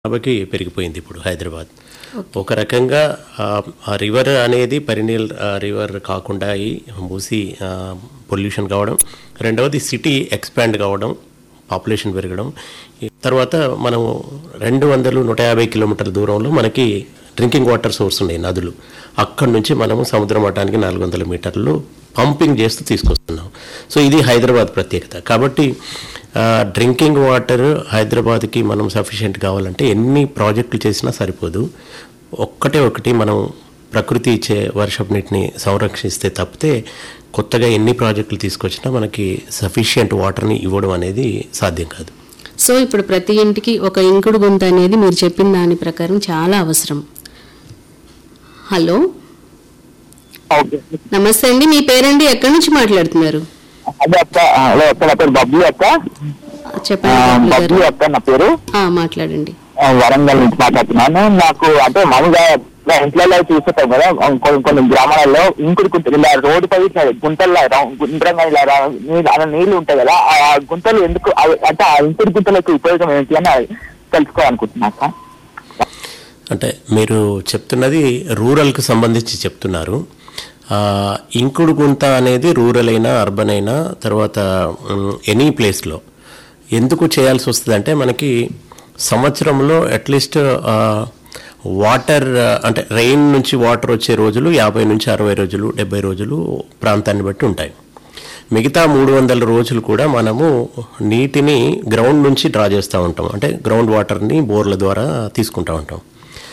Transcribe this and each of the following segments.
జనాభాకి పెరిగిపోయింది ఇప్పుడు హైదరాబాద్ ఒక రకంగా ఆ, ఆ రివర్ అనేది పరినీల్ ఆ, రివర్ కాకుండా అయి మూసి పొల్యూషన్ కావడం రెండవది సిటీ ఎక్స్పాండ్ కావడం పాపులేషన్ పెరగడం ఈ తర్వాత మనం రెండు వందలు నూట యాభై కిలోమీటర్ల దూరంలో మనకి డ్రింకింగ్ వాటర్ సోర్స్ ఉన్నాయి నదులు అక్కడి నుంచి మనము సముద్ర మట్టానికి నాలుగు వందల మీటర్లు పంపింగ్ చేస్తూ తీసుకొస్తున్నాం సో ఇది హైదరాబాద్ ప్రత్యేకత కాబట్టి డ్రింకింగ్ వాటర్ హైదరాబాద్కి మనం సఫిషియెంట్ కావాలంటే ఎన్ని ప్రాజెక్టులు చేసినా సరిపోదు ఒక్కటే ఒకటి మనం ప్రకృతి ఇచ్చే వర్షపు నీటిని సంరక్షిస్తే తప్పితే కొత్తగా ఎన్ని ప్రాజెక్టులు తీసుకొచ్చినా మనకి సఫిషియెంట్ వాటర్ని ఇవ్వడం అనేది సాధ్యం కాదు సో ఇప్పుడు ప్రతి ఇంటికి ఒక ఇంకుడు గుంత అనేది మీరు చెప్పిన దాని ప్రకారం చాలా అవసరం హలో ఓకే నమస్తే అండి మీ పేరండి ఎక్కడి నుంచి మాట్లాడుతున్నారు అదే అక్క ఆ, హలో అక్క నా పేరు బబ్లీ అక్క ఆ, చెప్పండి బాబు గారు బబ్లీ అక్క నా పేరు ఆ, మాట్లాడండి ఆ, వరంగల్ నుంచి మాట్లాడుతున్నాను నాకు అంటే మామూలుగా ఇలా ఇంట్లో చూస్తుంటాం కదా ఆ, కొన్ని కొన్ని గ్రామాలలో ఇంకుడు గుంతలు ఇలా రోడ్డు పై ఇట్లా గుంతల్లో రౌ- గుండ్రంగా ఇలా రా- నీళ్ళు అలా నీళ్లు ఉంటాయి కదా ఆ ఆ గుంతలు ఎందుకు అవి- అంటే ఆ ఇంకుడు గుంతలకు ఉపయోగం ఏంటి అని తెలుసుకోవాలనుకుంటున్నా అక్క అంటే మీరు చెప్తున్నది రూరల్కి సంబంధించి చెప్తున్నారు ఆ, ఇంకుడు గుంత అనేది రూరల్ అయినా అర్బన్ అయినా తర్వాత మ్, ఎనీ ప్లేస్లో ఎందుకు చేయాల్సి వస్తుంది అంటే మనకి సంవత్సరంలో అట్లీస్ట్ వాటర్ అంటే రెయిన్ నుంచి వాటర్ వచ్చే రోజులు యాభై నుంచి అరవై రోజులు డెబ్బై రోజులు ప్రాంతాన్ని బట్టి ఉంటాయి మిగతా మూడు వందల రోజులు కూడా మనము నీటిని గ్రౌండ్ నుంచి డ్రా చేస్తూ ఉంటాం అంటే గ్రౌండ్ వాటర్ని బోర్ల ద్వారా తీసుకుంటూ ఉంటాం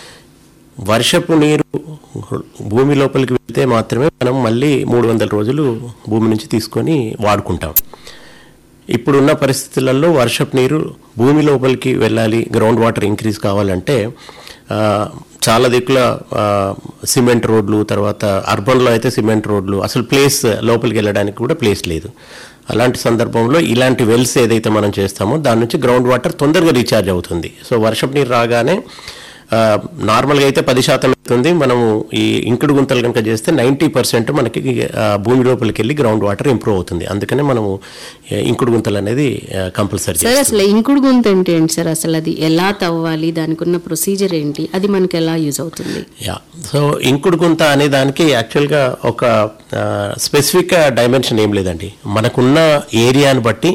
వర్షపు నీరు భూమి లోపలికి వెళ్తే మాత్రమే మనం మళ్ళీ మూడు వందల రోజులు భూమి నుంచి తీసుకొని వాడుకుంటాం ఇప్పుడున్న పరిస్థితులలో వర్షపు నీరు భూమి లోపలికి వెళ్ళాలి గ్రౌండ్ వాటర్ ఇంక్రీజ్ కావాలంటే ఆ, చాలా దిక్కుల ఆ, సిమెంట్ రోడ్లు తర్వాత అర్బన్లో అయితే సిమెంట్ రోడ్లు అసలు ప్లేస్ లోపలికి వెళ్ళడానికి కూడా ప్లేస్ లేదు అలాంటి సందర్భంలో ఇలాంటి వెల్స్ ఏదైతే మనం చేస్తామో దాని నుంచి గ్రౌండ్ వాటర్ తొందరగా రీఛార్జ్ అవుతుంది సో వర్షపు నీరు రాగానే ఆ, నార్మల్గా అయితే పది శాతం అవుతుంది మనము ఈ ఇంకుడు గుంతలు కనుక చేస్తే నైంటీ పర్సెంట్ మనకి ఆ, భూమి లోపలికి వెళ్ళి గ్రౌండ్ వాటర్ ఇంప్రూవ్ అవుతుంది అందుకనే మనము ఏ, ఇంకుడు గుంతలు అనేది కంపల్సరీ సార్ అసలు ఇంకుడు గుంత అంటే ఏంటి సార్ అసలు అది ఎలా తవ్వాలి దానికి ఉన్న ప్రొసీజర్ ఏంటి అది మనకి ఎలా యూజ్ అవుతుంది యా సో ఇంకుడు గుంత అనే దానికి యాక్చువల్గా ఒక స్పెసిఫిక్ డైమెన్షన్ ఏం లేదండి మనకున్న ఏరియాని బట్టి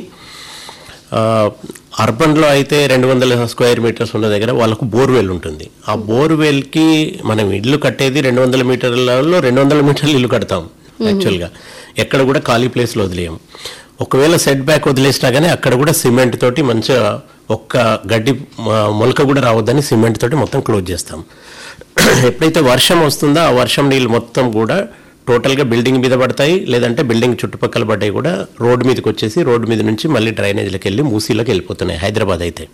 ఆ, అర్బన్లో అయితే రెండు వందల స్క్వేర్ మీటర్స్ ఉన్న దగ్గర వాళ్ళకు బోర్వెల్ ఉంటుంది ఆ బోర్వెల్కి మనం ఇల్లు కట్టేది రెండు వందల మీటర్లలో రెండు వందల మీటర్లు ఇల్లు కడతాం యాక్చువల్గా ఎక్కడ కూడా ఖాళీ ప్లేస్లో వదిలేయం ఒకవేళ సెట్ బ్యాక్ వదిలేసినా కానీ అక్కడ కూడా సిమెంట్ తోటి మంచిగా ఒక్క గడ్డి ఆ, మొలక కూడా రావద్దని సిమెంట్ తోటి మొత్తం క్లోజ్ చేస్తాం ఎప్పుడైతే వర్షం వస్తుందో ఆ వర్షం నీళ్ళు మొత్తం కూడా టోటల్గా బిల్డింగ్ మీద పడతాయి లేదంటే బిల్డింగ్ చుట్టుపక్కల పడ్డాయి కూడా రోడ్డు మీదకి వచ్చేసి రోడ్డు మీద నుంచి మళ్ళీ డ్రైనేజీలకు వెళ్ళి మూసీలోకి వెళ్ళిపోతున్నాయి హైదరాబాద్ అయితే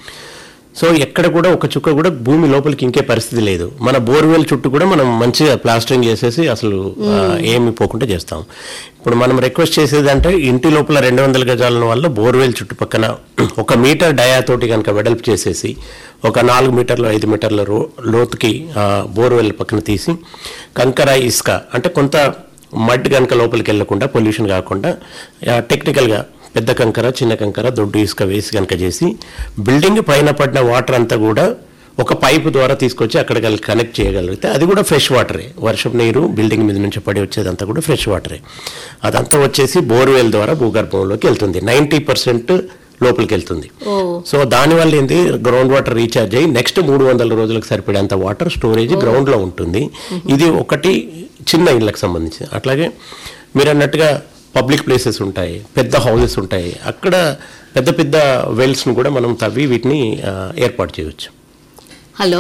సో ఎక్కడ కూడా ఒక చుక్క కూడా భూమి లోపలికి ఇంకే పరిస్థితి లేదు మన బోర్వెల్ చుట్టూ కూడా మనం మంచిగా ప్లాస్టరింగ్ చేసేసి అసలు ఆ, ఏమి పోకుండా చేస్తాం ఇప్పుడు మనం రిక్వెస్ట్ చేసేది అంటే ఇంటి లోపల రెండు వందల గజాల వల్ల బోర్వెల్ చుట్టుపక్కన ఒక మీటర్ డయాతోటి కనుక వెడల్పు చేసేసి ఒక నాలుగు మీటర్లు ఐదు మీటర్ల రో లోతుకి ఆ, బోర్వెల్ పక్కన తీసి కంకర ఇసుక అంటే కొంత మడ్ కనుక లోపలికి వెళ్లకుండా పొల్యూషన్ కాకుండా ఆ, టెక్నికల్గా పెద్ద కంకర చిన్న కంకర దొడ్డు ఇసుక వేసి కనుక చేసి బిల్డింగ్ పైన పడిన వాటర్ అంతా కూడా ఒక పైపు ద్వారా తీసుకొచ్చి అక్కడికి వెళ్ళి కనెక్ట్ చేయగలిగితే అది కూడా ఫ్రెష్ వాటరే వర్షపు నీరు బిల్డింగ్ మీద నుంచి పడి వచ్చేదంతా కూడా ఫ్రెష్ వాటరే అదంతా వచ్చేసి బోర్వెల్ ద్వారా భూగర్భంలోకి వెళ్తుంది నైంటీ పర్సెంట్ లోపలికి వెళ్తుంది ఓ సో దానివల్ల ఏంది గ్రౌండ్ వాటర్ రీఛార్జ్ అయ్యి నెక్స్ట్ మూడు వందల రోజులకు సరిపడేంత వాటర్ స్టోరేజ్ గ్రౌండ్ లో ఉంటుంది ఇది ఒకటి చిన్న ఇళ్ళకి సంబంధించి అట్లాగే మీరు అన్నట్టుగా పబ్లిక్ ప్లేసెస్ ఉంటాయి పెద్ద హౌసెస్ ఉంటాయి అక్కడ పెద్ద పెద్ద వెల్స్ను కూడా మనం తవ్వి వీటిని ఆ, ఏర్పాటు చేయవచ్చు హలో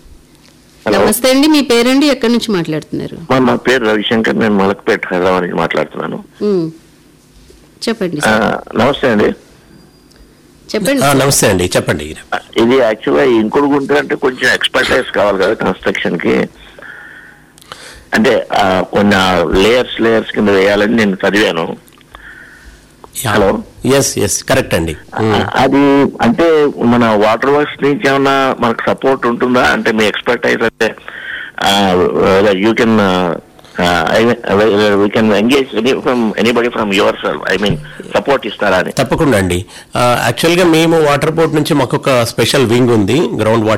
హలో. నమస్తే అండి మీ పేరండి ఎక్కడి నుంచి మాట్లాడుతున్నారు మా మా పేరు రవిశంకర్ నేను మలక్పేట హైదరాబాద్ నుంచి మాట్లాడుతున్నాను ఉమ్. చెప్పండి ఆ, సార్ నమస్తే అండి చెప్పండి ఆ, సార్. నమస్తే అండి చెప్పండి ఆ, ఇది యాక్చువల్గా ఇంకుడు గుంట అంటే కొంచెం ఎక్స్పర్టైజ్ కావాలి కదా కన్స్ట్రక్షన్ కి అంటే ఆ, కొన్ని లేయర్స్ లేయర్స్ కింద వేయాలని నేను చదివాను హలో. ఎస్ ఎస్ కరెక్ట్ అండి ఆ, అది అంటే మన వాటర్ వర్క్స్ నుంచి ఏమన్నా మనకు సపోర్ట్ ఉంటుందా అంటే మీ ఎక్స్పర్టైజ్ అంటే you can we can engage from anybody from yourself I mean support ఇస్తారా అని తప్పకుండా అండి యాక్చువల్గా మేము వాటర్ బోర్డ్ నుంచి మాకు ఒక స్పెషల్ వింగ్ ఉంది గ్రౌండ్ వాటర్